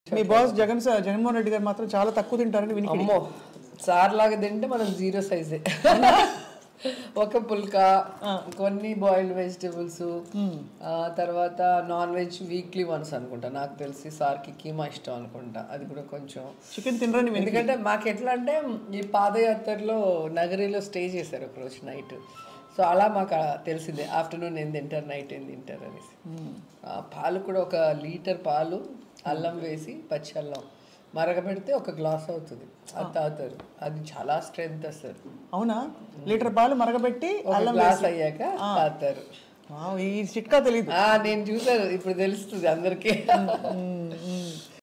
మీ boss Jagan sir Jaganmohan Reddy గారు మాత్రం చాలా తక్కువ తింటారని విని అమ్మో సార్ లాగా తింటే మనం జీరో సైజే ఒక పుల్కా కొన్ని బాయిల్డ్ వెజిటేబుల్స్ తర్వాత నాన్ వెజ్ వీక్లీ వన్స్ అనుకుంటా నాకు తెలిసి సార్కి కీమా ఇష్టం అనుకుంటా అది కూడా కొంచెం చికెన్ తినరని విని ఎందుకంటే మాకు ఎట్లా అంటే ఈ పాదయాత్రలో నగరిలో స్టే చేశారు ఒక రోజు నైట్ సో అలా మాకు ఆ తెలిసిందే ఆఫ్టర్నూన్ ఏం తింటారు నైట్ ఏం తింటారు అనేసి ఆ పాలు కూడా ఒక లీటర్ పాలు అల్లం వేసి పచ్చి అల్లం మరగబెడితే ఒక గ్లాస్ అవుతుంది అది తాగుతారు అది చాలా స్ట్రెంగ్త్ వస్తుంది అవునా లీటర్ పాలు మరగబెట్టి ఒక అల్లం గ్లాస్ అయ్యాక తాగుతారు వావ్, ఈ చిట్కా తెలియదు ఆ, నేను చూసాను ఇప్పుడు తెలుస్తుంది అందరికీ మ్మ్, మ్మ్.